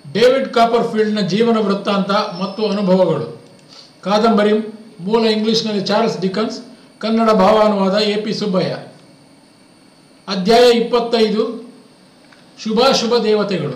David ಕಾಪರ್ಫೀಲ್ಡ್ನ ಜೀವನ ವೃತ್ತಾಂತ ಮತ್ತು ಅನುಭವಗಳು ಕಾದಂಬರಿ ಮೂಲ ಇಂಗ್ಲಿಷ್ನಲ್ಲಿ ಚಾರ್ಲ್ಸ್ ಡಿಕನ್ಸ್ ಕನ್ನಡ ಭಾವಾನುವಾದ ಎ ಪಿ ಸುಬ್ಬಯ್ಯ ಅಧ್ಯಾಯ ಇಪ್ಪತ್ತೈದು ಶುಭಾಶುಭ ದೇವತೆಗಳು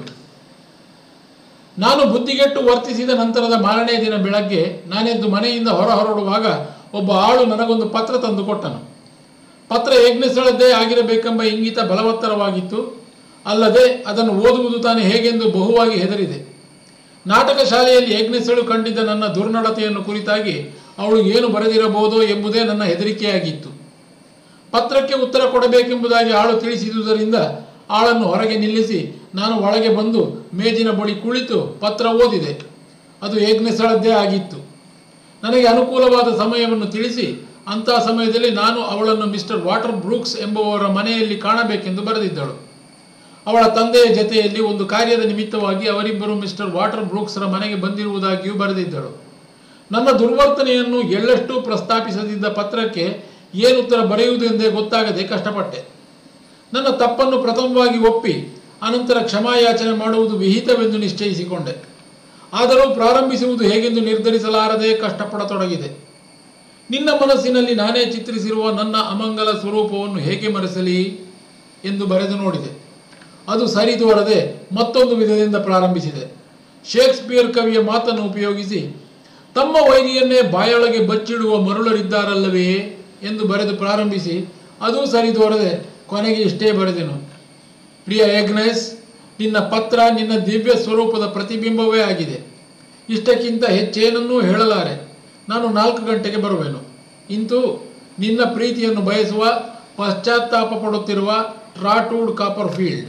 ನಾನು ಬುದ್ಧಿಗೆಟ್ಟು ವರ್ತಿಸಿದ ನಂತರದ ಮಾರನೇ ದಿನ ಬೆಳಗ್ಗೆ ನಾನೆದ್ದು ಮನೆಯಿಂದ ಹೊರ ಹೊರಡುವಾಗ ಒಬ್ಬ ಆಳು ನನಗೊಂದು ಪತ್ರ ತಂದು ಕೊಟ್ಟನು ಪತ್ರ ಯಜ್ಞಸ್ಥಳದ್ದೇ ಆಗಿರಬೇಕೆಂಬ ಇಂಗಿತ ಬಲವತ್ತರವಾಗಿತ್ತು ಅಲ್ಲದೆ ಅದನ್ನು ಓದುವುದು ತಾನೇ ಹೇಗೆಂದು ಬಹುವಾಗಿ ಹೆದರಿದೆ ನಾಟಕ ಶಾಲೆಯಲ್ಲಿ ಯಜ್ಞಸ್ಥಳು ಕಂಡಿದ್ದ ನನ್ನ ದುರ್ನಡತೆಯನ್ನು ಕುರಿತಾಗಿ ಅವಳು ಏನು ಬರೆದಿರಬಹುದೋ ಎಂಬುದೇ ನನ್ನ ಹೆದರಿಕೆಯಾಗಿತ್ತು ಪತ್ರಕ್ಕೆ ಉತ್ತರ ಕೊಡಬೇಕೆಂಬುದಾಗಿ ಆಳು ತಿಳಿಸಿದುದರಿಂದ ಆಳನ್ನು ಹೊರಗೆ ನಿಲ್ಲಿಸಿ ನಾನು ಒಳಗೆ ಬಂದು ಮೇಜಿನ ಬಳಿ ಕುಳಿತು ಪತ್ರ ಓದಿದೆ ಅದು ಯಜ್ಞಸ್ಥಳದ್ದೇ ಆಗಿತ್ತು ನನಗೆ ಅನುಕೂಲವಾದ ಸಮಯವನ್ನು ತಿಳಿಸಿ ಅಂಥ ಸಮಯದಲ್ಲಿ ನಾನು ಅವಳನ್ನು ಮಿಸ್ಟರ್ ವಾಟರ್ ಬ್ರೂಕ್ಸ್ ಎಂಬುವವರ ಮನೆಯಲ್ಲಿ ಕಾಣಬೇಕೆಂದು ಬರೆದಿದ್ದಳು ಅವಳ ತಂದೆಯ ಜತೆಯಲ್ಲಿ ಒಂದು ಕಾರ್ಯದ ನಿಮಿತ್ತವಾಗಿ ಅವರಿಬ್ಬರು ಮಿಸ್ಟರ್ ವಾಟರ್ ಬ್ರೂಕ್ಸ್ರ ಮನೆಗೆ ಬಂದಿರುವುದಾಗಿಯೂ ಬರೆದಿದ್ದಳು ನನ್ನ ದುರ್ವರ್ತನೆಯನ್ನು ಎಳ್ಳಷ್ಟು ಪ್ರಸ್ತಾಪಿಸದಿದ್ದ ಪತ್ರಕ್ಕೆ ಏನು ಉತ್ತರ ಬರೆಯುವುದೆಂದೇ ಗೊತ್ತಾಗದೆ ಕಷ್ಟಪಟ್ಟೆ ನನ್ನ ತಪ್ಪನ್ನು ಪ್ರಥಮವಾಗಿ ಒಪ್ಪಿ ಅನಂತರ ಕ್ಷಮಾಯಾಚನೆ ಮಾಡುವುದು ವಿಹಿತವೆಂದು ನಿಶ್ಚಯಿಸಿಕೊಂಡೆ ಆದರೂ ಪ್ರಾರಂಭಿಸುವುದು ಹೇಗೆಂದು ನಿರ್ಧರಿಸಲಾರದೆ ಕಷ್ಟಪಡತೊಡಗಿದೆ ನಿನ್ನ ಮನಸ್ಸಿನಲ್ಲಿ ನಾನೇ ಚಿತ್ರಿಸಿರುವ ನನ್ನ ಅಮಂಗಲ ಸ್ವರೂಪವನ್ನು ಹೇಗೆ ಮರೆಸಲಿ ಎಂದು ಬರೆದು ನೋಡಿದೆ ಅದು ಸರಿದೋರದೆ ಮತ್ತೊಂದು ವಿಧದಿಂದ ಪ್ರಾರಂಭಿಸಿದೆ ಶೇಕ್ಸ್ಪಿಯರ್ ಕವಿಯ ಮಾತನ್ನು ಉಪಯೋಗಿಸಿ ತಮ್ಮ ವೈರಿಯನ್ನೇ ಬಾಯೊಳಗೆ ಬಚ್ಚಿಡುವ ಮರುಳರಿದ್ದಾರಲ್ಲವೇ ಎಂದು ಬರೆದು ಪ್ರಾರಂಭಿಸಿ ಅದೂ ಸರಿದೋರದೆ ಕೊನೆಗೆ ಇಷ್ಟೇ ಬರೆದೆನು ಪ್ರಿಯ ಎಗ್ನೆಸ್ ನಿನ್ನ ಪತ್ರ ನಿನ್ನ ದಿವ್ಯ ಸ್ವರೂಪದ ಪ್ರತಿಬಿಂಬವೇ ಆಗಿದೆ ಇಷ್ಟಕ್ಕಿಂತ ಹೆಚ್ಚೇನನ್ನೂ ಹೇಳಲಾರೆ ನಾನು ನಾಲ್ಕು ಗಂಟೆಗೆ ಬರುವೆನು ಇಂತೂ ನಿನ್ನ ಪ್ರೀತಿಯನ್ನು ಬಯಸುವ ಪಶ್ಚಾತ್ತಾಪ ಪಡುತ್ತಿರುವ ಟ್ರಾಟೂಡ್ ಕಾಪರ್ ಫೀಲ್ಡ್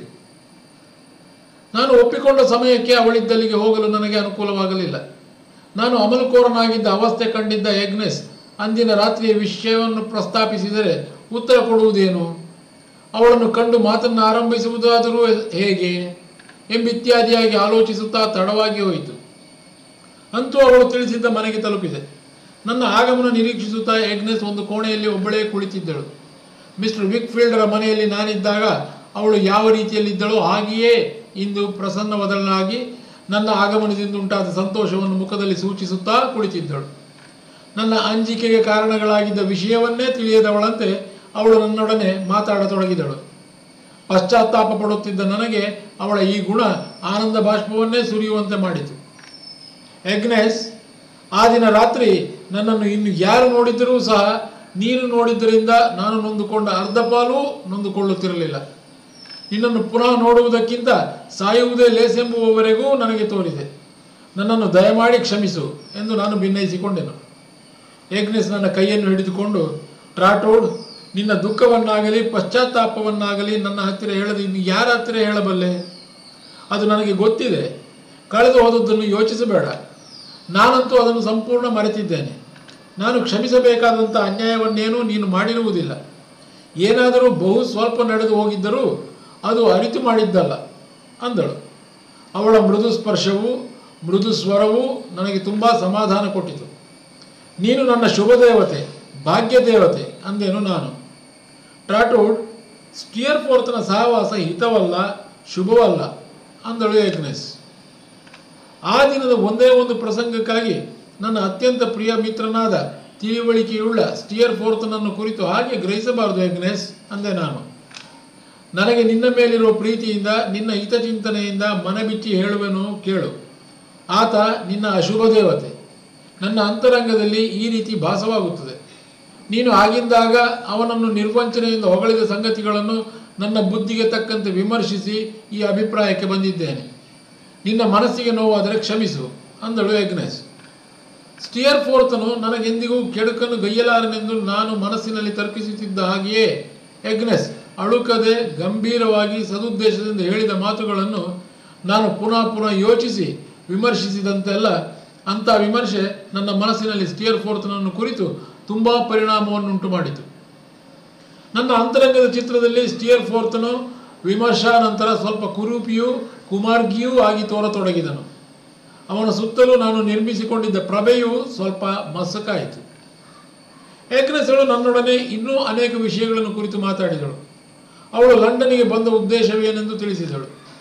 ನಾನು ಒಪ್ಪಿಕೊಂಡ ಸಮಯಕ್ಕೆ ಅವಳಿದ್ದಲ್ಲಿಗೆ ಹೋಗಲು ನನಗೆ ಅನುಕೂಲವಾಗಲಿಲ್ಲ ನಾನು ಅಮಲಕೋರನಾಗಿದ್ದ ಅವಸ್ಥೆ ಕಂಡಿದ್ದ ಎಗ್ನೆಸ್ ಅಂದಿನ ರಾತ್ರಿಯ ವಿಷಯವನ್ನು ಪ್ರಸ್ತಾಪಿಸಿದರೆ ಉತ್ತರ ಕೊಡುವುದೇನು ಅವಳನ್ನು ಕಂಡು ಮಾತನ್ನು ಆರಂಭಿಸುವುದಾದರೂ ಹೇಗೆ ಎಂಬಿತ್ಯಾದಿಯಾಗಿ ಆಲೋಚಿಸುತ್ತಾ ತಡವಾಗಿ ಹೋಯಿತು ಅಂತೂ ಅವಳು ತಿಳಿಸಿದ್ದ ಮನೆಗೆ ತಲುಪಿದೆ ನನ್ನ ಆಗಮನ ನಿರೀಕ್ಷಿಸುತ್ತಾ ಎಗ್ನೆಸ್ ಒಂದು ಕೋಣೆಯಲ್ಲಿ ಒಬ್ಬಳೇ ಕುಳಿತಿದ್ದಳು ಮಿಸ್ಟರ್ ವಿಕ್ಫೀಲ್ಡರ ಮನೆಯಲ್ಲಿ ನಾನಿದ್ದಾಗ ಅವಳು ಯಾವ ರೀತಿಯಲ್ಲಿದ್ದಳೋ ಹಾಗೆಯೇ ಇಂದು ಪ್ರಸನ್ನವದಳಾಗಿ ನನ್ನ ಆಗಮನದಿಂದ ಉಂಟಾದ ಸಂತೋಷವನ್ನು ಮುಖದಲ್ಲಿ ಸೂಚಿಸುತ್ತಾ ಕುಳಿತಿದ್ದಳು ನನ್ನ ಅಂಜಿಕೆಗೆ ಕಾರಣಗಳಾಗಿದ್ದ ವಿಷಯವನ್ನೇ ತಿಳಿಯದವಳಂತೆ ಅವಳು ನನ್ನೊಡನೆ ಮಾತಾಡತೊಡಗಿದಳು ಪಶ್ಚಾತ್ತಾಪ ಪಡುತ್ತಿದ್ದ ನನಗೆ ಅವಳ ಈ ಗುಣ ಆನಂದ ಬಾಷ್ಪವನ್ನೇ ಸುರಿಯುವಂತೆ ಮಾಡಿತು ಎಗ್ನೆಸ್ ಆ ದಿನ ರಾತ್ರಿ ನನ್ನನ್ನು ಇನ್ನು ಯಾರು ನೋಡಿದ್ದರೂ ಸಹ ನೀನು ನೋಡಿದ್ದರಿಂದ ನಾನು ನೊಂದುಕೊಂಡ ಅರ್ಧ ಪಾಲು ನೊಂದುಕೊಳ್ಳುತ್ತಿರಲಿಲ್ಲ ನಿನ್ನನ್ನು ಪುನಃ ನೋಡುವುದಕ್ಕಿಂತ ಸಾಯುವುದೇ ಲೇಸೆಂಬುವವರೆಗೂ ನನಗೆ ತೋರಿದೆ ನನ್ನನ್ನು ದಯಮಾಡಿ ಕ್ಷಮಿಸು ಎಂದು ನಾನು ಭಿನ್ನಯಿಸಿಕೊಂಡೆನು ಏಗ್ನೆಸ್ ನನ್ನ ಕೈಯನ್ನು ಹಿಡಿದುಕೊಂಡು ಟ್ರಾಟೋಡ್ ನಿನ್ನ ದುಃಖವನ್ನಾಗಲಿ ಪಶ್ಚಾತ್ತಾಪವನ್ನಾಗಲಿ ನನ್ನ ಹತ್ತಿರ ಹೇಳದೆ ಇನ್ನು ಯಾರ ಹತ್ತಿರ ಹೇಳಬಲ್ಲೆ ಅದು ನನಗೆ ಗೊತ್ತಿದೆ ಕಳೆದು ಹೋದದ್ದನ್ನು ಯೋಚಿಸಬೇಡ ನಾನಂತೂ ಅದನ್ನು ಸಂಪೂರ್ಣ ಮರೆತಿದ್ದೇನೆ ನಾನು ಕ್ಷಮಿಸಬೇಕಾದಂಥ ಅನ್ಯಾಯವನ್ನೇನೂ ನೀನು ಮಾಡಿರುವುದಿಲ್ಲ ಏನಾದರೂ ಬಹು ಸ್ವಲ್ಪ ನಡೆದು ಹೋಗಿದ್ದರೂ ಅದು ಅರಿತು ಮಾಡಿದ್ದಲ್ಲ ಅಂದಳು ಅವಳ ಮೃದು ಸ್ಪರ್ಶವು ಮೃದು ಸ್ವರವು ನನಗೆ ತುಂಬ ಸಮಾಧಾನ ಕೊಟ್ಟಿತು ನೀನು ನನ್ನ ಶುಭ ದೇವತೆ ಭಾಗ್ಯ ದೇವತೆ ಅಂದೇನು ನಾನು ಟ್ರಾಟೋಡ್ ಸ್ಟಿಯರ್ ಫೋರ್ತನ ಸಹವಾಸ ಹಿತವಲ್ಲ ಶುಭವಲ್ಲ ಅಂದಳು ಎಗ್ನೆಸ್ ಆ ದಿನದ ಒಂದೇ ಒಂದು ಪ್ರಸಂಗಕ್ಕಾಗಿ ನನ್ನ ಅತ್ಯಂತ ಪ್ರಿಯ ಮಿತ್ರನಾದ ತಿಳಿವಳಿಕೆಯುಳ್ಳ ಸ್ಟಿಯರ್ ಫೋರ್ತನನ್ನು ಕುರಿತು ಹಾಗೆ ಗ್ರಹಿಸಬಾರದು ಎಗ್ನೆಸ್ ಅಂದೆ ನಾನು ನನಗೆ ನಿನ್ನ ಮೇಲಿರುವ ಪ್ರೀತಿಯಿಂದ ನಿನ್ನ ಹಿತಚಿಂತನೆಯಿಂದ ಮನಬಿಚ್ಚಿ ಹೇಳುವೆನು ಕೇಳು ಆತ ನಿನ್ನ ಅಶುಭ ದೇವತೆ ನನ್ನ ಅಂತರಂಗದಲ್ಲಿ ಈ ರೀತಿ ಭಾಸವಾಗುತ್ತದೆ ನೀನು ಆಗಿದ್ದಾಗ ಅವನನ್ನು ನಿರ್ವಂಚನೆಯಿಂದ ಹೊಗಳಿದ ಸಂಗತಿಗಳನ್ನು ನನ್ನ ಬುದ್ಧಿಗೆ ತಕ್ಕಂತೆ ವಿಮರ್ಶಿಸಿ ಈ ಅಭಿಪ್ರಾಯಕ್ಕೆ ಬಂದಿದ್ದೇನೆ ನಿನ್ನ ಮನಸ್ಸಿಗೆ ನೋವಾದರೆ ಕ್ಷಮಿಸು ಅಂದಳು ಎಗ್ನೆಸ್ ಸ್ಟಿಯರ್ ಫೋರ್ತನು ನನಗೆಂದಿಗೂ ಕೆಡುಕನ್ನು ಗೈಯಲಾರನೆಂದು ನಾನು ಮನಸ್ಸಿನಲ್ಲಿ ತರ್ಕಿಸುತ್ತಿದ್ದ ಹಾಗೆಯೇ ಎಗ್ನೆಸ್ ಅಳುಕದೆ ಗಂಭೀರವಾಗಿ ಸದುದ್ದೇಶದಿಂದ ಹೇಳಿದ ಮಾತುಗಳನ್ನು ನಾನು ಪುನಃ ಪುನಃ ಯೋಚಿಸಿ ವಿಮರ್ಶಿಸಿದಂತೆಲ್ಲ ಅಂಥ ವಿಮರ್ಶೆ ನನ್ನ ಮನಸ್ಸಿನಲ್ಲಿ ಸ್ಟಿಯರ್ ಫೋರ್ತನನ್ನು ಕುರಿತು ತುಂಬ ಪರಿಣಾಮವನ್ನುಂಟು ಮಾಡಿತು ನನ್ನ ಅಂತರಂಗದ ಚಿತ್ರದಲ್ಲಿ ಸ್ಟಿಯರ್ ಫೋರ್ತನು ವಿಮರ್ಶಾ ನಂತರ ಸ್ವಲ್ಪ ಕುರೂಪಿಯೂ ಕುಮಾರ್ಗಿಯೂ ಆಗಿ ತೋರತೊಡಗಿದನು ಅವನ ಸುತ್ತಲೂ ನಾನು ನಿರ್ಮಿಸಿಕೊಂಡಿದ್ದ ಪ್ರಭೆಯು ಸ್ವಲ್ಪ ಮಸಕಾಯಿತು ಏಕನೆಸಳು ನನ್ನೊಡನೆ ಇನ್ನೂ ಅನೇಕ ವಿಷಯಗಳನ್ನು ಕುರಿತು ಮಾತಾಡಿದಳು ಅವಳು ಲಂಡನ್ನಿಗೆ ಬಂದ ಉದ್ದೇಶವೇನೆಂದು ತಿಳಿಸಿದಳು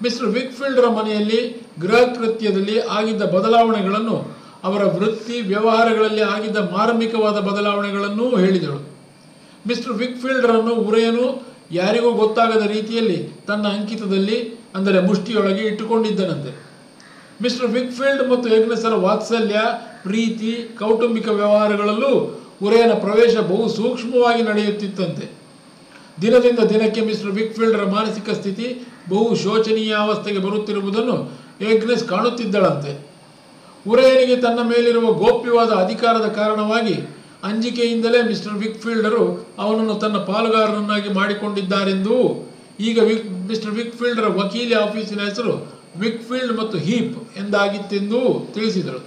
ಮಿಸ್ಟರ್ ವಿಕ್ಫೀಲ್ಡ್ರ ಮನೆಯಲ್ಲಿ ಗೃಹ ಕೃತ್ಯದಲ್ಲಿ ಆಗಿದ್ದ ಬದಲಾವಣೆಗಳನ್ನು ಅವರ ವೃತ್ತಿ ವ್ಯವಹಾರಗಳಲ್ಲಿ ಆಗಿದ್ದ ಮಾರ್ಮಿಕವಾದ ಬದಲಾವಣೆಗಳನ್ನೂ ಹೇಳಿದಳು ಮಿಸ್ಟರ್ ವಿಕ್ಫೀಲ್ಡ್ರನ್ನು ಉರೆಯನು ಯಾರಿಗೂ ಗೊತ್ತಾಗದ ರೀತಿಯಲ್ಲಿ ತನ್ನ ಅಂಕಿತದಲ್ಲಿ ಅಂದರೆ ಮುಷ್ಟಿಯೊಳಗೆ ಇಟ್ಟುಕೊಂಡಿದ್ದನಂತೆ ಮಿಸ್ಟರ್ ವಿಕ್ಫೀಲ್ಡ್ ಮತ್ತು ಎಗ್ನೆಸರ ವಾತ್ಸಲ್ಯ ಪ್ರೀತಿ ಕೌಟುಂಬಿಕ ವ್ಯವಹಾರಗಳಲ್ಲೂ ಉರೆಯನ ಪ್ರವೇಶ ಬಹು ಸೂಕ್ಷ್ಮವಾಗಿ ನಡೆಯುತ್ತಿತ್ತಂತೆ ದಿನದಿಂದ ದಿನಕ್ಕೆ ಮಿಸ್ಟರ್ ವಿಕ್ಫೀಲ್ಡ್ರ ಮಾನಸಿಕ ಸ್ಥಿತಿ ಬಹು ಶೋಚನೀಯ ಅವಸ್ಥೆಗೆ ಬರುತ್ತಿರುವುದನ್ನು ಎಗ್ನೆಸ್ ಕಾಣುತ್ತಿದ್ದಳಂತೆ ಉರೆಯನಿಗೆ ತನ್ನ ಮೇಲಿರುವ ಗೋಪ್ಯವಾದ ಅಧಿಕಾರದ ಕಾರಣವಾಗಿ ಅಂಜಿಕೆಯಿಂದಲೇ ಮಿಸ್ಟರ್ ವಿಕ್ಫೀಲ್ಡರು ಅವನನ್ನು ತನ್ನ ಪಾಲುಗಾರನನ್ನಾಗಿ ಮಾಡಿಕೊಂಡಿದ್ದಾರೆಂದೂ ಈಗ ವಿಕ್ ಮಿಸ್ಟರ್ ವಿಕ್ಫೀಲ್ಡರ ವಕೀಲಿ ಆಫೀಸಿನ ಹೆಸರು ವಿಕ್ಫೀಲ್ಡ್ ಮತ್ತು ಹೀಪ್ ಎಂದಾಗಿತ್ತೆಂದೂ ತಿಳಿಸಿದಳು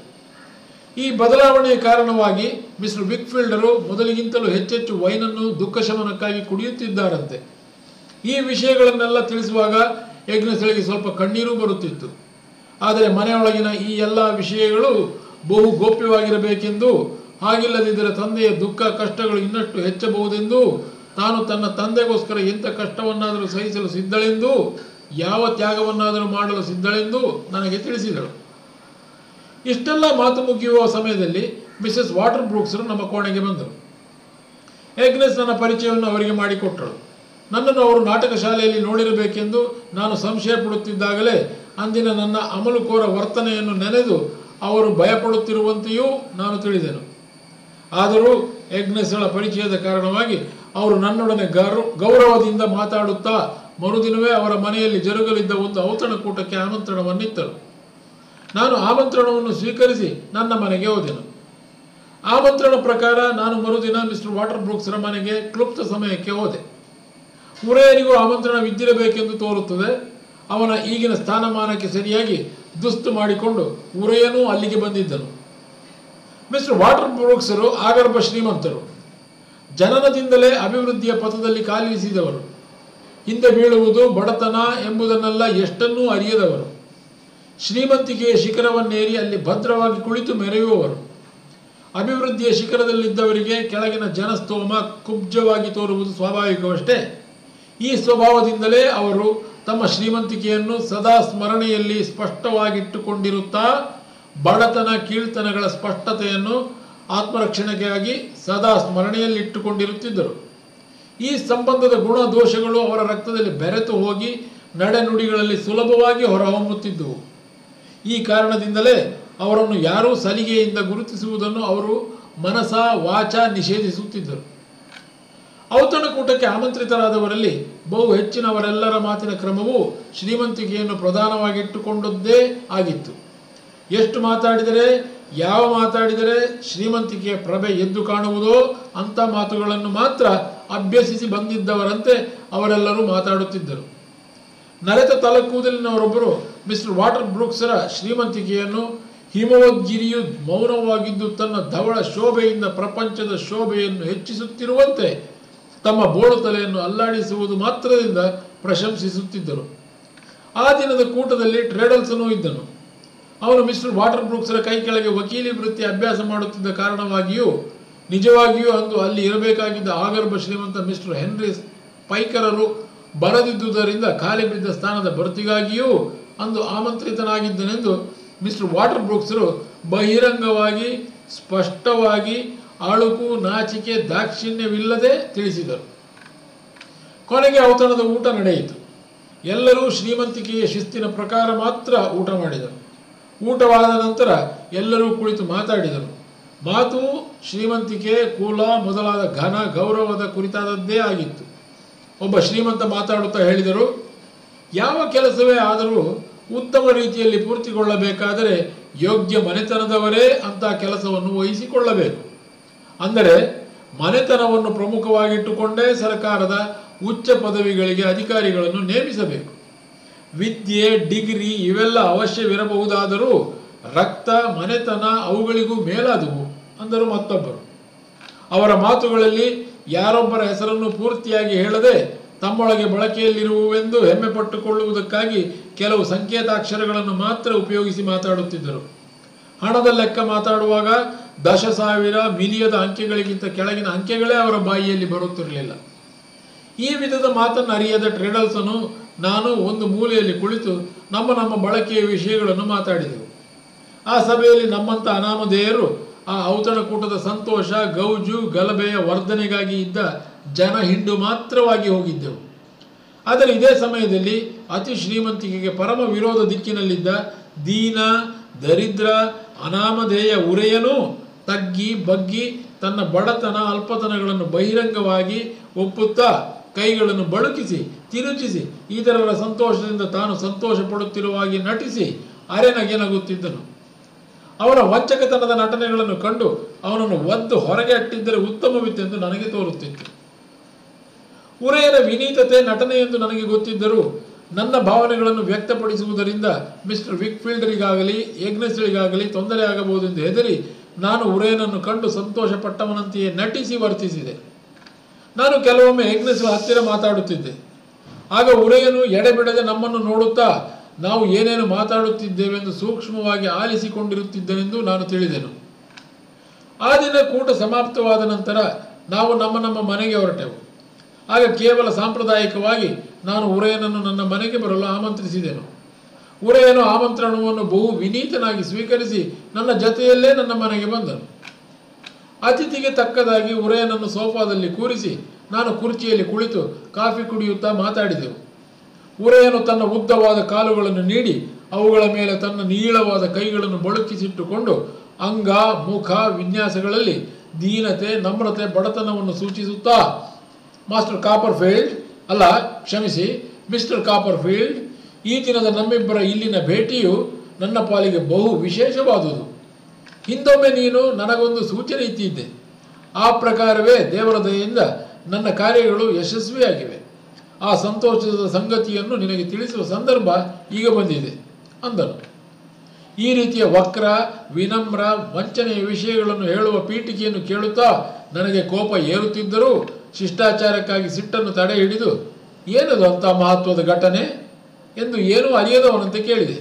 ಈ ಬದಲಾವಣೆಯ ಕಾರಣವಾಗಿ ಮಿಸ್ಟರ್ ವಿಕ್ಫೀಲ್ಡರು ಮೊದಲಿಗಿಂತಲೂ ಹೆಚ್ಚೆಚ್ಚು ವೈನನ್ನು ದುಃಖಶಮನಕ್ಕಾಗಿ ಕುಡಿಯುತ್ತಿದ್ದಾರಂತೆ ಈ ವಿಷಯಗಳನ್ನೆಲ್ಲ ತಿಳಿಸುವಾಗ ಯಜ್ಞಸ್ಥಳಿಗೆ ಸ್ವಲ್ಪ ಕಣ್ಣೀರು ಬರುತ್ತಿತ್ತು ಆದರೆ ಮನೆಯೊಳಗಿನ ಈ ಎಲ್ಲ ವಿಷಯಗಳು ಬಹು ಗೋಪ್ಯವಾಗಿರಬೇಕೆಂದು ಹಾಗಿಲ್ಲದಿದ್ದರೆ ತಂದೆಯ ದುಃಖ ಕಷ್ಟಗಳು ಇನ್ನಷ್ಟು ಹೆಚ್ಚಬಹುದೆಂದು ತಾನು ತನ್ನ ತಂದೆಗೋಸ್ಕರ ಎಂಥ ಕಷ್ಟವನ್ನಾದರೂ ಸಹಿಸಲು ಸಿದ್ಧಳೆಂದು ಯಾವ ತ್ಯಾಗವನ್ನಾದರೂ ಮಾಡಲು ಸಿದ್ಧಳೆಂದು ನನಗೆ ತಿಳಿಸಿದಳು ಇಷ್ಟೆಲ್ಲ ಮಾತು ಮುಗಿಯುವ ಸಮಯದಲ್ಲಿ ಮಿಸಸ್ ವಾಟರ್ ಬ್ರೂಕ್ಸರು ನಮ್ಮ ಕೋಣೆಗೆ ಬಂದರು ಎಗ್ನೆಸ್ ನನ್ನ ಪರಿಚಯವನ್ನು ಅವರಿಗೆ ಮಾಡಿಕೊಟ್ಟಳು ನನ್ನನ್ನು ಅವರು ನಾಟಕ ಶಾಲೆಯಲ್ಲಿ ನೋಡಿರಬೇಕೆಂದು ನಾನು ಸಂಶಯ ಪಡುತ್ತಿದ್ದಾಗಲೇ ಅಂದಿನ ನನ್ನ ಅಮಲುಕೋರ ವರ್ತನೆಯನ್ನು ನೆನೆದು ಅವರು ಭಯಪಡುತ್ತಿರುವಂತೆಯೂ ನಾನು ತಿಳಿದೆನು ಆದರೂ ಎಗ್ನೆಸ್ಗಳ ಪರಿಚಯದ ಕಾರಣವಾಗಿ ಅವರು ನನ್ನೊಡನೆ ಗೌರ ಗೌರವದಿಂದ ಮಾತಾಡುತ್ತಾ ಮರುದಿನವೇ ಅವರ ಮನೆಯಲ್ಲಿ ಜರುಗಲಿದ್ದ ಒಂದು ಔತಣಕೂಟಕ್ಕೆ ಆಮಂತ್ರಣವನ್ನಿತ್ತರು ನಾನು ಆಮಂತ್ರಣವನ್ನು ಸ್ವೀಕರಿಸಿ ನನ್ನ ಮನೆಗೆ ಹೋದೆನು ಆಮಂತ್ರಣ ಪ್ರಕಾರ ನಾನು ಮರುದಿನ ಮಿಸ್ಟರ್ ವಾಟರ್ ಬ್ರೂಕ್ಸ್ರ ಮನೆಗೆ ಕ್ಲುಪ್ತ ಸಮಯಕ್ಕೆ ಹೋದೆ ಉರೆಯನಿಗೂ ಆಮಂತ್ರಣವಿದ್ದಿರಬೇಕೆಂದು ತೋರುತ್ತದೆ ಅವನ ಈಗಿನ ಸ್ಥಾನಮಾನಕ್ಕೆ ಸರಿಯಾಗಿ ದುಸ್ತು ಮಾಡಿಕೊಂಡು ಉರೆಯನೂ ಅಲ್ಲಿಗೆ ಬಂದಿದ್ದನು ಮಿಸ್ಟರ್ ವಾಟರ್ ಬ್ರೂಕ್ಸರು ಆಗರ್ಭ ಶ್ರೀಮಂತರು ಜನನದಿಂದಲೇ ಅಭಿವೃದ್ಧಿಯ ಪಥದಲ್ಲಿ ಕಾಲಿರಿಸಿದವರು ಹಿಂದೆ ಬೀಳುವುದು ಬಡತನ ಎಂಬುದನ್ನೆಲ್ಲ ಎಷ್ಟನ್ನೂ ಅರಿಯದವರು ಶ್ರೀಮಂತಿಕೆಯ ಶಿಖರವನ್ನೇರಿ ಅಲ್ಲಿ ಭದ್ರವಾಗಿ ಕುಳಿತು ಮೆರೆಯುವವರು ಅಭಿವೃದ್ಧಿಯ ಶಿಖರದಲ್ಲಿದ್ದವರಿಗೆ ಕೆಳಗಿನ ಜನಸ್ತೋಮ ಕುಬ್ಜವಾಗಿ ತೋರುವುದು ಸ್ವಾಭಾವಿಕವಷ್ಟೇ ಈ ಸ್ವಭಾವದಿಂದಲೇ ಅವರು ತಮ್ಮ ಶ್ರೀಮಂತಿಕೆಯನ್ನು ಸದಾ ಸ್ಮರಣೆಯಲ್ಲಿ ಸ್ಪಷ್ಟವಾಗಿಟ್ಟುಕೊಂಡಿರುತ್ತಾ ಬಡತನ ಕೀಳ್ತನಗಳ ಸ್ಪಷ್ಟತೆಯನ್ನು ಆತ್ಮರಕ್ಷಣೆಗಾಗಿ ಸದಾ ಸ್ಮರಣೆಯಲ್ಲಿಟ್ಟುಕೊಂಡಿರುತ್ತಿದ್ದರು ಈ ಸಂಬಂಧದ ಗುಣ ದೋಷಗಳು ಅವರ ರಕ್ತದಲ್ಲಿ ಬೆರೆತು ಹೋಗಿ ನಡೆನುಡಿಗಳಲ್ಲಿ ಸುಲಭವಾಗಿ ಹೊರಹೊಮ್ಮುತ್ತಿದ್ದುವು ಈ ಕಾರಣದಿಂದಲೇ ಅವರನ್ನು ಯಾರೂ ಸಲಿಗೆಯಿಂದ ಗುರುತಿಸುವುದನ್ನು ಅವರು ಮನಸ ವಾಚ ನಿಷೇಧಿಸುತ್ತಿದ್ದರು ಔತಣಕೂಟಕ್ಕೆ ಆಮಂತ್ರಿತರಾದವರಲ್ಲಿ ಬಹು ಹೆಚ್ಚಿನವರೆಲ್ಲರ ಮಾತಿನ ಕ್ರಮವು ಶ್ರೀಮಂತಿಕೆಯನ್ನು ಪ್ರಧಾನವಾಗಿಟ್ಟುಕೊಂಡದ್ದೇ ಆಗಿತ್ತು ಎಷ್ಟು ಮಾತಾಡಿದರೆ ಯಾವ ಮಾತಾಡಿದರೆ ಶ್ರೀಮಂತಿಕೆಯ ಪ್ರಭೆ ಎದ್ದು ಕಾಣುವುದೋ ಅಂಥ ಮಾತುಗಳನ್ನು ಮಾತ್ರ ಅಭ್ಯಸಿಸಿ ಬಂದಿದ್ದವರಂತೆ ಅವರೆಲ್ಲರೂ ಮಾತಾಡುತ್ತಿದ್ದರು ನರೆತ ತಲಕೂದಲಿನವರೊಬ್ಬರು ಮಿಸ್ಟರ್ ವಾಟರ್ ಬ್ರೂಕ್ಸರ ಶ್ರೀಮಂತಿಕೆಯನ್ನು ಹಿಮವದ್ಗಿರಿಯು ಮೌನವಾಗಿದ್ದು ತನ್ನ ಧವಳ ಶೋಭೆಯಿಂದ ಪ್ರಪಂಚದ ಶೋಭೆಯನ್ನು ಹೆಚ್ಚಿಸುತ್ತಿರುವಂತೆ ತಮ್ಮ ಬೋಳು ತಲೆಯನ್ನು ಅಲ್ಲಾಡಿಸುವುದು ಮಾತ್ರದಿಂದ ಪ್ರಶಂಸಿಸುತ್ತಿದ್ದರು ಆ ದಿನದ ಕೂಟದಲ್ಲಿ ಟ್ರೇಡಲ್ಸನೂ ಇದ್ದನು ಅವನು ಮಿಸ್ಟರ್ ವಾಟರ್ ಬ್ರೂಕ್ಸರ ಕೈ ಕೆಳಗೆ ವಕೀಲಿ ವೃತ್ತಿ ಅಭ್ಯಾಸ ಮಾಡುತ್ತಿದ್ದ ಕಾರಣವಾಗಿಯೂ ನಿಜವಾಗಿಯೂ ಅಂದು ಅಲ್ಲಿ ಇರಬೇಕಾಗಿದ್ದ ಆಗರ್ಭ ಶ್ರೀಮಂತ ಮಿಸ್ಟರ್ ಹೆನ್ರಿ ಪೈಕರರು ಬರದಿದ್ದುದರಿಂದ ಖಾಲಿ ಬಿದ್ದ ಸ್ಥಾನದ ಭರ್ತಿಗಾಗಿಯೂ ಅಂದು ಆಮಂತ್ರಿತನಾಗಿದ್ದನೆಂದು ಮಿಸ್ಟರ್ ವಾಟರ್ ಬ್ರೂಕ್ಸರು ಬಹಿರಂಗವಾಗಿ ಸ್ಪಷ್ಟವಾಗಿ ಅಳುಕು ನಾಚಿಕೆ ದಾಕ್ಷಿಣ್ಯವಿಲ್ಲದೆ ತಿಳಿಸಿದರು ಕೊನೆಗೆ ಔತಣದ ಊಟ ನಡೆಯಿತು ಎಲ್ಲರೂ ಶ್ರೀಮಂತಿಕೆಯ ಶಿಸ್ತಿನ ಪ್ರಕಾರ ಮಾತ್ರ ಊಟ ಮಾಡಿದರು ಊಟವಾದ ನಂತರ ಎಲ್ಲರೂ ಕುಳಿತು ಮಾತಾಡಿದರು ಮಾತು ಶ್ರೀಮಂತಿಕೆ ಕುಲ ಮೊದಲಾದ ಘನ ಗೌರವದ ಕುರಿತಾದದ್ದೇ ಆಗಿತ್ತು ಒಬ್ಬ ಶ್ರೀಮಂತ ಮಾತಾಡುತ್ತಾ ಹೇಳಿದರು ಯಾವ ಕೆಲಸವೇ ಆದರೂ ಉತ್ತಮ ರೀತಿಯಲ್ಲಿ ಪೂರ್ತಿಗೊಳ್ಳಬೇಕಾದರೆ ಯೋಗ್ಯ ಮನೆತನದವರೇ ಅಂಥ ಕೆಲಸವನ್ನು ವಹಿಸಿಕೊಳ್ಳಬೇಕು ಅಂದರೆ ಮನೆತನವನ್ನು ಪ್ರಮುಖವಾಗಿಟ್ಟುಕೊಂಡೇ ಸರ್ಕಾರದ ಉಚ್ಚ ಪದವಿಗಳಿಗೆ ಅಧಿಕಾರಿಗಳನ್ನು ನೇಮಿಸಬೇಕು ವಿದ್ಯೆ ಡಿಗ್ರಿ ಇವೆಲ್ಲ ಅವಶ್ಯವಿರಬಹುದಾದರೂ ರಕ್ತ ಮನೆತನ ಅವುಗಳಿಗೂ ಮೇಲಾದವು ಅಂದರು ಮತ್ತೊಬ್ಬರು ಅವರ ಮಾತುಗಳಲ್ಲಿ ಯಾರೊಬ್ಬರ ಹೆಸರನ್ನು ಪೂರ್ತಿಯಾಗಿ ಹೇಳದೆ ತಮ್ಮೊಳಗೆ ಬಳಕೆಯಲ್ಲಿರುವುವೆಂದು ಹೆಮ್ಮೆ ಪಟ್ಟುಕೊಳ್ಳುವುದಕ್ಕಾಗಿ ಕೆಲವು ಸಂಕೇತಾಕ್ಷರಗಳನ್ನು ಮಾತ್ರ ಉಪಯೋಗಿಸಿ ಮಾತಾಡುತ್ತಿದ್ದರು ಹಣದ ಲೆಕ್ಕ ಮಾತಾಡುವಾಗ ದಶ ಸಾವಿರ ಮಿಲಿಯದ ಅಂಕೆಗಳಿಗಿಂತ ಕೆಳಗಿನ ಅಂಕೆಗಳೇ ಅವರ ಬಾಯಿಯಲ್ಲಿ ಬರುತ್ತಿರಲಿಲ್ಲ ಈ ವಿಧದ ಮಾತನ್ನು ಅರಿಯದ ಟ್ರೇಡಲ್ಸನು ನಾನು ಒಂದು ಮೂಲೆಯಲ್ಲಿ ಕುಳಿತು ನಮ್ಮ ನಮ್ಮ ಬಳಕೆಯ ವಿಷಯಗಳನ್ನು ಮಾತಾಡಿದೆವು ಆ ಸಭೆಯಲ್ಲಿ ನಮ್ಮಂಥ ಅನಾಮಧೇಯರು ಆ ಔತಣಕೂಟದ ಸಂತೋಷ ಗೌಜು ಗಲಭೆಯ ವರ್ಧನೆಗಾಗಿ ಇದ್ದ ಜನ ಹಿಂಡು ಮಾತ್ರವಾಗಿ ಹೋಗಿದ್ದೆವು ಆದರೆ ಇದೇ ಸಮಯದಲ್ಲಿ ಅತಿ ಶ್ರೀಮಂತಿಕೆಗೆ ಪರಮ ವಿರೋಧ ದಿಕ್ಕಿನಲ್ಲಿದ್ದ ದೀನ ದರಿದ್ರ ಅನಾಮಧೇಯ ಉರೆಯನೂ ತಗ್ಗಿ ಬಗ್ಗಿ ತನ್ನ ಬಡತನ ಅಲ್ಪತನಗಳನ್ನು ಬಹಿರಂಗವಾಗಿ ಒಪ್ಪುತ್ತಾ ಕೈಗಳನ್ನು ಬಳುಕಿಸಿ ತಿರುಚಿಸಿ ಇತರರ ಸಂತೋಷದಿಂದ ತಾನು ಸಂತೋಷ ಪಡುತ್ತಿರುವಾಗಿ ನಟಿಸಿ ಅರೆನಗೆ ನಗುತ್ತಿದ್ದನು ಅವನ ವಂಚಕತನದ ನಟನೆಗಳನ್ನು ಕಂಡು ಅವನನ್ನು ಒದ್ದು ಹೊರಗೆ ಅಟ್ಟಿದ್ದರೆ ಉತ್ತಮವಿತ್ತೆಂದು ನನಗೆ ತೋರುತ್ತಿತ್ತು ಉರೆಯನ ವಿನೀತತೆ ನಟನೆ ಎಂದು ನನಗೆ ಗೊತ್ತಿದ್ದರೂ ನನ್ನ ಭಾವನೆಗಳನ್ನು ವ್ಯಕ್ತಪಡಿಸುವುದರಿಂದ ಮಿಸ್ಟರ್ ವಿಕ್ಫೀಲ್ಡರಿಗಾಗಲಿ ಏಗ್ನೆಸ್ಗಳಿಗಾಗಲಿ ತೊಂದರೆ ಆಗಬಹುದೆಂದು ಹೆದರಿ ನಾನು ಉರೆಯನನ್ನು ಕಂಡು ಸಂತೋಷಪಟ್ಟವನಂತೆಯೇ ನಟಿಸಿ ವರ್ತಿಸಿದೆ ನಾನು ಕೆಲವೊಮ್ಮೆ ಏಗ್ನೆಸ್ಗಳ ಹತ್ತಿರ ಮಾತಾಡುತ್ತಿದ್ದೆ ಆಗ ಉರೆಯನು ಎಡೆಬಿಡದೆ ನಮ್ಮನ್ನು ನೋಡುತ್ತಾ ನಾವು ಏನೇನು ಮಾತಾಡುತ್ತಿದ್ದೇವೆಂದು ಸೂಕ್ಷ್ಮವಾಗಿ ಆಲಿಸಿಕೊಂಡಿರುತ್ತಿದ್ದನೆಂದು ನಾನು ತಿಳಿದೆನು ಆ ದಿನ ಕೂಟ ಸಮಾಪ್ತವಾದ ನಂತರ ನಾವು ನಮ್ಮ ನಮ್ಮ ಮನೆಗೆ ಹೊರಟೆವು ಆಗ ಕೇವಲ ಸಾಂಪ್ರದಾಯಿಕವಾಗಿ ನಾನು ಉರೆಯನನ್ನು ನನ್ನ ಮನೆಗೆ ಬರಲು ಆಮಂತ್ರಿಸಿದೆನು ಉರೆಯನು ಆಮಂತ್ರಣವನ್ನು ಬಹು ವಿನೀತನಾಗಿ ಸ್ವೀಕರಿಸಿ ನನ್ನ ಜೊತೆಯಲ್ಲೇ ನನ್ನ ಮನೆಗೆ ಬಂದನು ಅತಿಥಿಗೆ ತಕ್ಕದಾಗಿ ಉರೆಯನನ್ನು ಸೋಫಾದಲ್ಲಿ ಕೂರಿಸಿ ನಾನು ಕುರ್ಚಿಯಲ್ಲಿ ಕುಳಿತು ಕಾಫಿ ಕುಡಿಯುತ್ತಾ ಮಾತಾಡಿದೆವು ಉರೆಯನು ತನ್ನ ಉದ್ದವಾದ ಕಾಲುಗಳನ್ನು ನೀಡಿ ಅವುಗಳ ಮೇಲೆ ತನ್ನ ನೀಳವಾದ ಕೈಗಳನ್ನು ಬಳುಕಿಸಿಟ್ಟುಕೊಂಡು ಅಂಗ ಮುಖ ವಿನ್ಯಾಸಗಳಲ್ಲಿ ದೀನತೆ ನಮ್ರತೆ ಬಡತನವನ್ನು ಸೂಚಿಸುತ್ತಾ ಮಾಸ್ಟರ್ ಕಾಪರ್ಫೀಲ್ಡ್ ಅಲ್ಲ ಕ್ಷಮಿಸಿ ಮಿಸ್ಟರ್ ಕಾಪರ್ಫೀಲ್ಡ್ ಈ ದಿನದ ನಮ್ಮಿಬ್ಬರ ಇಲ್ಲಿನ ಭೇಟಿಯು ನನ್ನ ಪಾಲಿಗೆ ಬಹು ವಿಶೇಷವಾದುದು ಹಿಂದೊಮ್ಮೆ ನೀನು ನನಗೊಂದು ಸೂಚನೆ ಇತ್ತಿದ್ದೆ ಆ ಪ್ರಕಾರವೇ ದೇವರ ದಯೆಯಿಂದ ನನ್ನ ಕಾರ್ಯಗಳು ಯಶಸ್ವಿಯಾಗಿವೆ ಆ ಸಂತೋಷದ ಸಂಗತಿಯನ್ನು ನಿನಗೆ ತಿಳಿಸುವ ಸಂದರ್ಭ ಈಗ ಬಂದಿದೆ ಅಂದನು ಈ ರೀತಿಯ ವಕ್ರ ವಿನಮ್ರ ವಂಚನೆಯ ವಿಷಯಗಳನ್ನು ಹೇಳುವ ಪೀಠಿಕೆಯನ್ನು ಕೇಳುತ್ತಾ ನನಗೆ ಕೋಪ ಏರುತ್ತಿದ್ದರೂ ಶಿಷ್ಟಾಚಾರಕ್ಕಾಗಿ ಸಿಟ್ಟನ್ನು ತಡೆ ಹಿಡಿದು ಏನದು ಅಂಥ ಮಹತ್ವದ ಘಟನೆ ಎಂದು ಏನೂ ಅರಿಯದವನಂತೆ ಕೇಳಿದೆ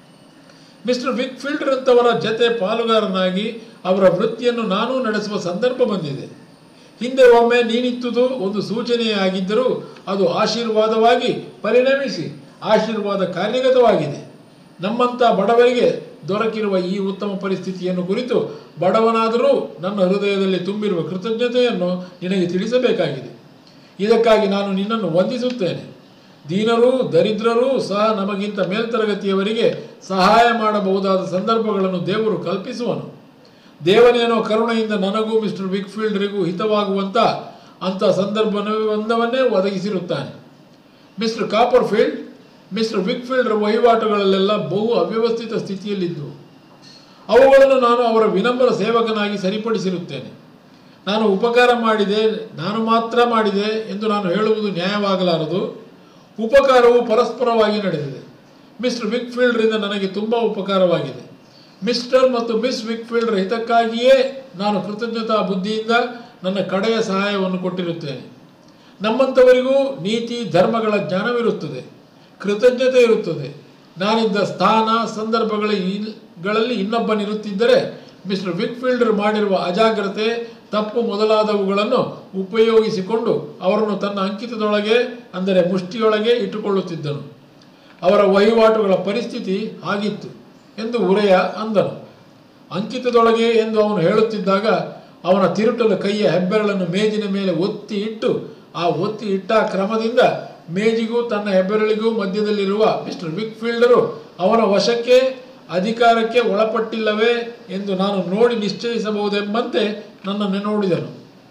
ಮಿಸ್ಟರ್ ವಿಕ್ಫೀಲ್ಡರ್ ಅಂತವರ ಜತೆ ಪಾಲುಗಾರನಾಗಿ ಅವರ ವೃತ್ತಿಯನ್ನು ನಾನೂ ನಡೆಸುವ ಸಂದರ್ಭ ಬಂದಿದೆ ಹಿಂದೆ ಒಮ್ಮೆ ನೀನಿತ್ತುದು ಒಂದು ಸೂಚನೆಯಾಗಿದ್ದರೂ ಅದು ಆಶೀರ್ವಾದವಾಗಿ ಪರಿಣಮಿಸಿ ಆಶೀರ್ವಾದ ಕಾರ್ಯಗತವಾಗಿದೆ ನಮ್ಮಂಥ ಬಡವರಿಗೆ ದೊರಕಿರುವ ಈ ಉತ್ತಮ ಪರಿಸ್ಥಿತಿಯನ್ನು ಕುರಿತು ಬಡವನಾದರೂ ನನ್ನ ಹೃದಯದಲ್ಲಿ ತುಂಬಿರುವ ಕೃತಜ್ಞತೆಯನ್ನು ನಿನಗೆ ತಿಳಿಸಬೇಕಾಗಿದೆ ಇದಕ್ಕಾಗಿ ನಾನು ನಿನ್ನನ್ನು ವಂದಿಸುತ್ತೇನೆ ದೀನರೂ ದರಿದ್ರರೂ ಸಹ ನಮಗಿಂತ ಮೇಲ್ತರಗತಿಯವರಿಗೆ ಸಹಾಯ ಮಾಡಬಹುದಾದ ಸಂದರ್ಭಗಳನ್ನು ದೇವರು ಕಲ್ಪಿಸುವನು ದೇವನೇನೋ ಕರುಣೆಯಿಂದ ನನಗೂ ಮಿಸ್ಟರ್ ವಿಕ್ಫೀಲ್ಡರಿಗೂ ಹಿತವಾಗುವಂಥ ಅಂಥ ಸಂದರ್ಭವೊಂದವನ್ನೇ ಒದಗಿಸಿರುತ್ತಾನೆ ಮಿಸ್ಟರ್ ಕಾಪರ್ಫೀಲ್ಡ್ ಮಿಸ್ಟರ್ ವಿಕ್ಫೀಲ್ಡರ್ ವಹಿವಾಟುಗಳಲ್ಲೆಲ್ಲ ಬಹು ಅವ್ಯವಸ್ಥಿತ ಸ್ಥಿತಿಯಲ್ಲಿದ್ದವು ಅವುಗಳನ್ನು ನಾನು ಅವರ ವಿನಮ್ರ ಸೇವಕನಾಗಿ ಸರಿಪಡಿಸಿರುತ್ತೇನೆ ನಾನು ಉಪಕಾರ ಮಾಡಿದೆ ನಾನು ಮಾತ್ರ ಮಾಡಿದೆ ಎಂದು ನಾನು ಹೇಳುವುದು ನ್ಯಾಯವಾಗಲಾರದು ಉಪಕಾರವು ಪರಸ್ಪರವಾಗಿ ನಡೆದಿದೆ ಮಿಸ್ಟರ್ ವಿಕ್ಫೀಲ್ಡ್ರಿಂದ ನನಗೆ ತುಂಬ ಉಪಕಾರವಾಗಿದೆ ಮಿಸ್ಟರ್ ಮತ್ತು ಮಿಸ್ ವಿಕ್ಫೀಲ್ಡರ್ ಹಿತಕ್ಕಾಗಿಯೇ ನಾನು ಕೃತಜ್ಞತಾ ಬುದ್ಧಿಯಿಂದ ನನ್ನ ಕಡೆಯ ಸಹಾಯವನ್ನು ಕೊಟ್ಟಿರುತ್ತೇನೆ ನಮ್ಮಂಥವರಿಗೂ ನೀತಿ ಧರ್ಮಗಳ ಜ್ಞಾನವಿರುತ್ತದೆ ಕೃತಜ್ಞತೆ ಇರುತ್ತದೆ ನಾನಿದ್ದ ಸ್ಥಾನ ಸಂದರ್ಭಗಳ ಗಳಲ್ಲಿ ಇನ್ನೊಬ್ಬನಿರುತ್ತಿದ್ದರೆ ಮಿಸ್ಟರ್ ವಿಕ್ಫೀಲ್ಡರ್ ಮಾಡಿರುವ ಅಜಾಗ್ರತೆ ತಪ್ಪು ಮೊದಲಾದವುಗಳನ್ನು ಉಪಯೋಗಿಸಿಕೊಂಡು ಅವರನ್ನು ತನ್ನ ಅಂಕಿತದೊಳಗೆ ಅಂದರೆ ಮುಷ್ಟಿಯೊಳಗೆ ಇಟ್ಟುಕೊಳ್ಳುತ್ತಿದ್ದನು ಅವರ ವಹಿವಾಟುಗಳ ಪರಿಸ್ಥಿತಿ ಆಗಿತ್ತು ಎಂದು ಉರೆಯ ಅಂದನು ಅಂಕಿತದೊಳಗೆ ಎಂದು ಅವನು ಹೇಳುತ್ತಿದ್ದಾಗ ಅವನ ತಿರುಟಲ ಕೈಯ ಹೆಬ್ಬೆರಳನ್ನು ಮೇಜಿನ ಮೇಲೆ ಒತ್ತಿ ಇಟ್ಟು ಆ ಒತ್ತಿ ಇಟ್ಟ ಕ್ರಮದಿಂದ ಮೇಜಿಗೂ ತನ್ನ ಹೆಬ್ಬೆರಳಿಗೂ ಮಧ್ಯದಲ್ಲಿರುವ ಮಿಸ್ಟರ್ ವಿಕ್ಫೀಲ್ಡರು ಅವನ ವಶಕ್ಕೆ ಅಧಿಕಾರಕ್ಕೆ ಒಳಪಟ್ಟಿಲ್ಲವೇ ಎಂದು ನಾನು ನೋಡಿ ನಿಶ್ಚಯಿಸಬಹುದೆಂಬಂತೆ ನನ್ನನ್ನು ನೋಡಿದನು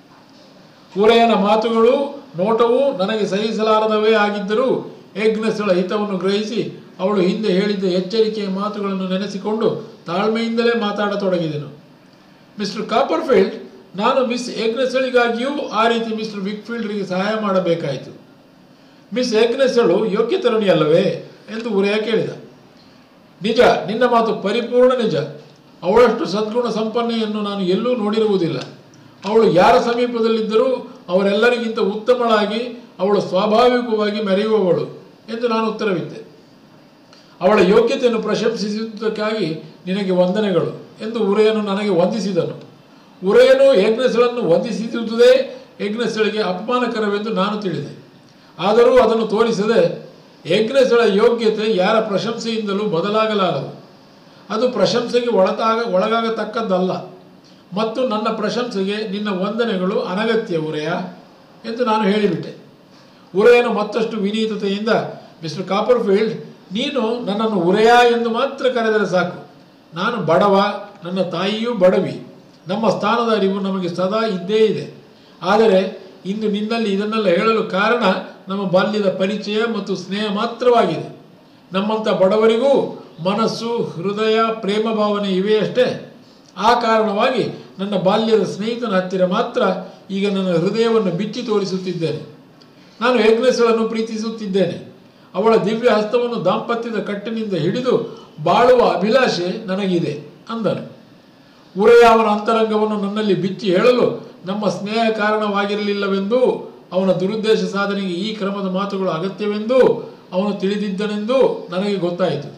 ಉರೆಯನ ಮಾತುಗಳು ನೋಟವೂ ನನಗೆ ಸಹಿಸಲಾರದವೇ ಆಗಿದ್ದರೂ ಏಗ್ನೆಸ್ಗಳ ಹಿತವನ್ನು ಗ್ರಹಿಸಿ ಅವಳು ಹಿಂದೆ ಹೇಳಿದ್ದ ಎಚ್ಚರಿಕೆಯ ಮಾತುಗಳನ್ನು ನೆನೆಸಿಕೊಂಡು ತಾಳ್ಮೆಯಿಂದಲೇ ಮಾತಾಡತೊಡಗಿದೆನು ಮಿಸ್ಟರ್ ಕಾಪರ್ಫೀಲ್ಡ್ ನಾನು ಮಿಸ್ ಏಗ್ನೆಸ್ಗಳಿಗಾಗಿಯೂ ಆ ರೀತಿ ಮಿಸ್ಟರ್ ವಿಕ್ಫೀಲ್ಡ್ರಿಗೆ ಸಹಾಯ ಮಾಡಬೇಕಾಯಿತು ಮಿಸ್ ಏಗ್ನೆಸ್ಗಳು ಯೋಗ್ಯ ತರುಣಿಯಲ್ಲವೇ ಎಂದು ಉರೆಯ ಕೇಳಿದ ನಿಜ ನಿನ್ನ ಮಾತು ಪರಿಪೂರ್ಣ ನಿಜ ಅವಳಷ್ಟು ಸದ್ಗುಣ ಸಂಪನ್ನೆಯನ್ನು ನಾನು ಎಲ್ಲೂ ನೋಡಿರುವುದಿಲ್ಲ ಅವಳು ಯಾರ ಸಮೀಪದಲ್ಲಿದ್ದರೂ ಅವರೆಲ್ಲರಿಗಿಂತ ಉತ್ತಮಳಾಗಿ ಅವಳು ಸ್ವಾಭಾವಿಕವಾಗಿ ಮೆರೆಯುವವಳು ಎಂದು ನಾನು ಉತ್ತರವಿದ್ದೆ ಅವಳ ಯೋಗ್ಯತೆಯನ್ನು ಪ್ರಶಂಸಿಸುವುದಕ್ಕಾಗಿ ನಿನಗೆ ವಂದನೆಗಳು ಎಂದು ಉರೆಯನು ನನಗೆ ವಂದಿಸಿದನು ಉರೆಯನು ಯಜ್ಞಸ್ಗಳನ್ನು ವಂದಿಸಿದುದೇ ಯಜ್ಞಸ್ಗಳಿಗೆ ಅಪಮಾನಕರವೆಂದು ನಾನು ತಿಳಿದೆ ಆದರೂ ಅದನ್ನು ತೋರಿಸದೆ ಯಜ್ಞಸ್ಥಳ ಯೋಗ್ಯತೆ ಯಾರ ಪ್ರಶಂಸೆಯಿಂದಲೂ ಬದಲಾಗಲಾರದು ಅದು ಪ್ರಶಂಸೆಗೆ ಒಳತಾಗ ಒಳಗಾಗತಕ್ಕದ್ದಲ್ಲ ಮತ್ತು ನನ್ನ ಪ್ರಶಂಸೆಗೆ ನಿನ್ನ ವಂದನೆಗಳು ಅನಗತ್ಯ ಉರೆಯ ಎಂದು ನಾನು ಹೇಳಿಬಿಟ್ಟೆ ಉರೆಯನು ಮತ್ತಷ್ಟು ವಿನೀತತೆಯಿಂದ ಮಿಸ್ಟರ್ ಕಾಪರ್ಫೀಲ್ಡ್ ನೀನು ನನ್ನನ್ನು ಉರೆಯ ಎಂದು ಮಾತ್ರ ಕರೆದರೆ ಸಾಕು ನಾನು ಬಡವ ನನ್ನ ತಾಯಿಯೂ ಬಡವಿ ನಮ್ಮ ಸ್ಥಾನದ ಅರಿವು ನಮಗೆ ಸದಾ ಇದ್ದೇ ಇದೆ ಆದರೆ ಇಂದು ನಿನ್ನಲ್ಲಿ ಇದನ್ನೆಲ್ಲ ಹೇಳಲು ಕಾರಣ ನಮ್ಮ ಬಾಲ್ಯದ ಪರಿಚಯ ಮತ್ತು ಸ್ನೇಹ ಮಾತ್ರವಾಗಿದೆ ನಮ್ಮಂಥ ಬಡವರಿಗೂ ಮನಸ್ಸು ಹೃದಯ ಪ್ರೇಮ ಭಾವನೆ ಇವೆಯಷ್ಟೇ ಆ ಕಾರಣವಾಗಿ ನನ್ನ ಬಾಲ್ಯದ ಸ್ನೇಹಿತನ ಹತ್ತಿರ ಮಾತ್ರ ಈಗ ನನ್ನ ಹೃದಯವನ್ನು ಬಿಚ್ಚಿ ತೋರಿಸುತ್ತಿದ್ದೇನೆ ನಾನು ಯಜ್ಞೇಶ್ವರನ್ನು ಪ್ರೀತಿಸುತ್ತಿದ್ದೇನೆ ಅವಳ ದಿವ್ಯ ಹಸ್ತವನ್ನು ದಾಂಪತ್ಯದ ಕಟ್ಟಿನಿಂದ ಹಿಡಿದು ಬಾಳುವ ಅಭಿಲಾಷೆ ನನಗಿದೆ ಅಂದನು ಉರೆಯ ಅವನ ಅಂತರಂಗವನ್ನು ನನ್ನಲ್ಲಿ ಬಿಚ್ಚಿ ಹೇಳಲು ನಮ್ಮ ಸ್ನೇಹ ಕಾರಣವಾಗಿರಲಿಲ್ಲವೆಂದು ಅವನ ದುರುದ್ದೇಶ ಸಾಧನೆಗೆ ಈ ಕ್ರಮದ ಮಾತುಗಳು ಅಗತ್ಯವೆಂದು ಅವನು ತಿಳಿದಿದ್ದನೆಂದು ನನಗೆ ಗೊತ್ತಾಯಿತು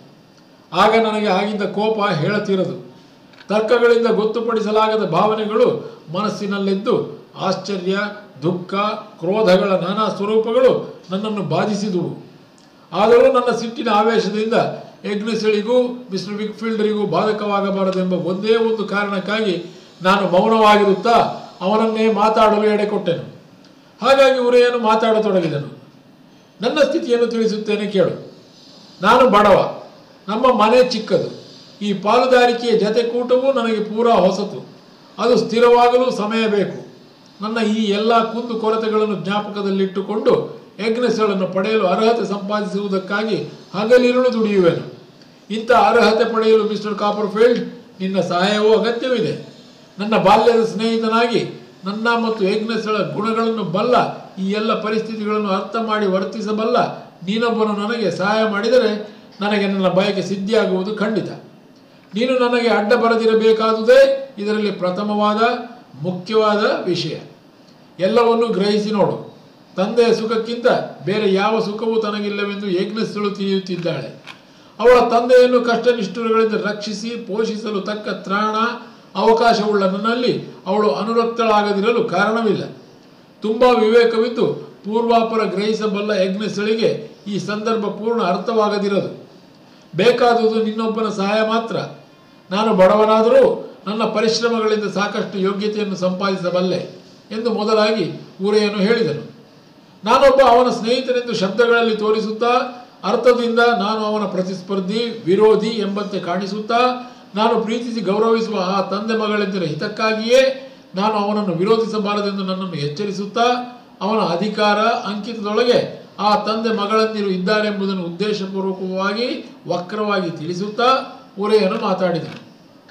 ಆಗ ನನಗೆ ಆಗಿದ್ದ ಕೋಪ ಹೇಳತೀರದು ತರ್ಕಗಳಿಂದ ಗೊತ್ತುಪಡಿಸಲಾಗದ ಭಾವನೆಗಳು ಮನಸ್ಸಿನಲ್ಲೆದ್ದು ಆಶ್ಚರ್ಯ ದುಃಖ ಕ್ರೋಧಗಳ ನಾನಾ ಸ್ವರೂಪಗಳು ನನ್ನನ್ನು ಬಾಧಿಸಿದುವು ಆದರೂ ನನ್ನ ಸಿಟ್ಟಿನ ಆವೇಶದಿಂದ ಎಗ್ನೆಸಳಿಗೂ ಮಿಸ್ಟರ್ ವಿಕ್ಫೀಲ್ಡರಿಗೂ ಬಾಧಕವಾಗಬಾರದೆಂಬ ಒಂದೇ ಒಂದು ಕಾರಣಕ್ಕಾಗಿ ನಾನು ಮೌನವಾಗಿರುತ್ತಾ ಅವನನ್ನೇ ಮಾತಾಡಲು ಎಡೆಕೊಟ್ಟೆನು ಹಾಗಾಗಿ ಉರೆಯನ್ನು ಮಾತಾಡತೊಡಗಿದನು ನನ್ನ ಸ್ಥಿತಿಯನ್ನು ತಿಳಿಸುತ್ತೇನೆ ಕೇಳು ನಾನು ಬಡವ ನಮ್ಮ ಮನೆ ಚಿಕ್ಕದು ಈ ಪಾಲುದಾರಿಕೆಯ ಜತೆಕೂಟವೂ ನನಗೆ ಪೂರಾ ಹೊಸತು ಅದು ಸ್ಥಿರವಾಗಲು ಸಮಯ ಬೇಕು ನನ್ನ ಈ ಎಲ್ಲ ಕುಂದು ಕೊರತೆಗಳನ್ನು ಜ್ಞಾಪಕದಲ್ಲಿಟ್ಟುಕೊಂಡು ಯಜ್ಞಸ್ಥಳನ್ನು ಪಡೆಯಲು ಅರ್ಹತೆ ಸಂಪಾದಿಸುವುದಕ್ಕಾಗಿ ಹಗಲಿರುಳು ದುಡಿಯುವೆನು ಇಂಥ ಅರ್ಹತೆ ಪಡೆಯಲು ಮಿಸ್ಟರ್ ಕಾಪರ್ಫೀಲ್ಡ್ ನಿನ್ನ ಸಹಾಯವೂ ಅಗತ್ಯವಿದೆ ನನ್ನ ಬಾಲ್ಯದ ಸ್ನೇಹಿತನಾಗಿ ನನ್ನ ಮತ್ತು ಯಜ್ಞಸ್ಥಳ ಗುಣಗಳನ್ನು ಬಲ್ಲ ಈ ಎಲ್ಲ ಪರಿಸ್ಥಿತಿಗಳನ್ನು ಅರ್ಥ ಮಾಡಿ ವರ್ತಿಸಬಲ್ಲ ನೀನೊಬ್ಬನು ನನಗೆ ಸಹಾಯ ಮಾಡಿದರೆ ನನಗೆ ನನ್ನ ಬಯಕೆ ಸಿದ್ಧಿಯಾಗುವುದು ಖಂಡಿತ ನೀನು ನನಗೆ ಅಡ್ಡ ಬರದಿರಬೇಕಾದುದೇ ಇದರಲ್ಲಿ ಪ್ರಥಮವಾದ ಮುಖ್ಯವಾದ ವಿಷಯ ಎಲ್ಲವನ್ನೂ ಗ್ರಹಿಸಿ ನೋಡು ತಂದೆಯ ಸುಖಕ್ಕಿಂತ ಬೇರೆ ಯಾವ ಸುಖವೂ ತನಗಿಲ್ಲವೆಂದು ಯಜ್ಞಸ್ಥಳು ತಿಳಿಯುತ್ತಿದ್ದಾಳೆ ಅವಳ ತಂದೆಯನ್ನು ಕಷ್ಟ ನಿಷ್ಠುರಗಳಿಂದ ರಕ್ಷಿಸಿ ಪೋಷಿಸಲು ತಕ್ಕ ತ್ರಾಣ ಅವಕಾಶವುಳ್ಳ ನನ್ನಲ್ಲಿ ಅವಳು ಅನುರಕ್ತಳಾಗದಿರಲು ಕಾರಣವಿಲ್ಲ ತುಂಬ ವಿವೇಕವಿದ್ದು ಪೂರ್ವಾಪರ ಗ್ರಹಿಸಬಲ್ಲ ಯಜ್ಞಸ್ಥಳಿಗೆ ಈ ಸಂದರ್ಭ ಪೂರ್ಣ ಅರ್ಥವಾಗದಿರದು ಬೇಕಾದುದು ನಿನ್ನೊಬ್ಬನ ಸಹಾಯ ಮಾತ್ರ ನಾನು ಬಡವನಾದರೂ ನನ್ನ ಪರಿಶ್ರಮಗಳಿಂದ ಸಾಕಷ್ಟು ಯೋಗ್ಯತೆಯನ್ನು ಸಂಪಾದಿಸಬಲ್ಲೆ ಎಂದು ಮೊದಲಾಗಿ ಊರೆಯನ್ನು ಹೇಳಿದನು ನಾನೊಬ್ಬ ಅವನ ಸ್ನೇಹಿತನೆಂದು ಶಬ್ದಗಳಲ್ಲಿ ತೋರಿಸುತ್ತಾ ಅರ್ಥದಿಂದ ನಾನು ಅವನ ಪ್ರತಿಸ್ಪರ್ಧಿ ವಿರೋಧಿ ಎಂಬಂತೆ ಕಾಣಿಸುತ್ತಾ ನಾನು ಪ್ರೀತಿಸಿ ಗೌರವಿಸುವ ಆ ತಂದೆ ಮಗಳೆಂದರ ಹಿತಕ್ಕಾಗಿಯೇ ನಾನು ಅವನನ್ನು ವಿರೋಧಿಸಬಾರದೆಂದು ನನ್ನನ್ನು ಎಚ್ಚರಿಸುತ್ತಾ ಅವನ ಅಧಿಕಾರ ಅಂಕಿತದೊಳಗೆ ಆ ತಂದೆ ಮಗಳಂದಿರು ಇದ್ದಾರೆಂಬುದನ್ನು ಉದ್ದೇಶಪೂರ್ವಕವಾಗಿ ವಕ್ರವಾಗಿ ತಿಳಿಸುತ್ತಾ ಉರೆಯನ್ನು ಮಾತಾಡಿದನು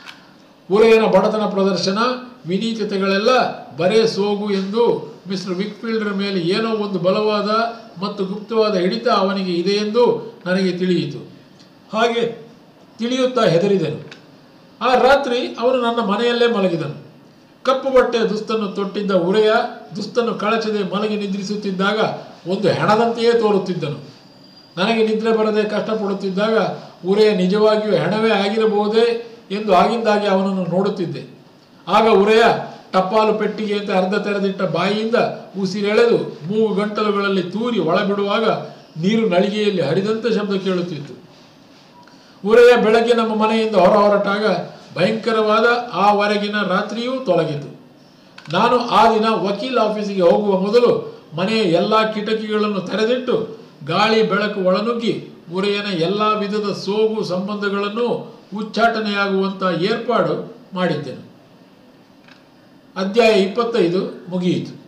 ಉರೆಯನ ಬಡತನ ಪ್ರದರ್ಶನ ವಿನೀತತೆಗಳೆಲ್ಲ ಬರೇ ಸೋಗು ಎಂದು ಮಿಸ್ಟರ್ ವಿಕ್ಫೀಲ್ಡರ್ ಮೇಲೆ ಏನೋ ಒಂದು ಬಲವಾದ ಮತ್ತು ಗುಪ್ತವಾದ ಹಿಡಿತ ಅವನಿಗೆ ಇದೆ ಎಂದು ನನಗೆ ತಿಳಿಯಿತು ಹಾಗೆ ತಿಳಿಯುತ್ತಾ ಹೆದರಿದೆನು ಆ ರಾತ್ರಿ ಅವನು ನನ್ನ ಮನೆಯಲ್ಲೇ ಮಲಗಿದನು ಕಪ್ಪು ಬಟ್ಟೆಯ ದುಸ್ತನ್ನು ತೊಟ್ಟಿದ್ದ ಉರೆಯ ದುಸ್ತನ್ನು ಕಳಚದೆ ಮಲಗಿ ನಿದ್ರಿಸುತ್ತಿದ್ದಾಗ ಒಂದು ಹೆಣದಂತೆಯೇ ತೋರುತ್ತಿದ್ದನು ನನಗೆ ನಿದ್ರೆ ಬರದೆ ಕಷ್ಟಪಡುತ್ತಿದ್ದಾಗ ಉರೆಯ ನಿಜವಾಗಿಯೂ ಹೆಣವೇ ಆಗಿರಬಹುದೇ ಎಂದು ಆಗಿಂದಾಗೆ ಅವನನ್ನು ನೋಡುತ್ತಿದ್ದೆ ಆಗ ಉರೆಯ ಟಪಾಲು ಪೆಟ್ಟಿಗೆಯಂತೆ ಅರ್ಧ ತೆರೆದಿಟ್ಟ ಬಾಯಿಯಿಂದ ಉಸಿರೆಳೆದು ಮೂಗು ಗಂಟಲುಗಳಲ್ಲಿ ತೂರಿ ಒಳಬಿಡುವಾಗ ನೀರು ನಳಿಗೆಯಲ್ಲಿ ಹರಿದಂತೆ ಶಬ್ದ ಕೇಳುತ್ತಿತ್ತು ಉರೆಯ ಬೆಳಗ್ಗೆ ನಮ್ಮ ಮನೆಯಿಂದ ಹೊರ ಹೊರಟಾಗ ಭಯಂಕರವಾದ ಆ ವರೆಗಿನ ರಾತ್ರಿಯೂ ತೊಲಗಿತು ನಾನು ಆ ದಿನ ವಕೀಲ್ ಆಫೀಸಿಗೆ ಹೋಗುವ ಮೊದಲು ಮನೆಯ ಎಲ್ಲ ಕಿಟಕಿಗಳನ್ನು ತೆರೆದಿಟ್ಟು ಗಾಳಿ ಬೆಳಕು ಒಳನುಗ್ಗಿ ಉರೆಯನ ಎಲ್ಲ ವಿಧದ ಸೋಗು ಸಂಬಂಧಗಳನ್ನು ಉಚ್ಚಾಟನೆಯಾಗುವಂಥ ಏರ್ಪಾಡು ಮಾಡಿದ್ದೆನು ಅಧ್ಯಾಯ ಇಪ್ಪತ್ತೈದು ಮುಗಿಯಿತು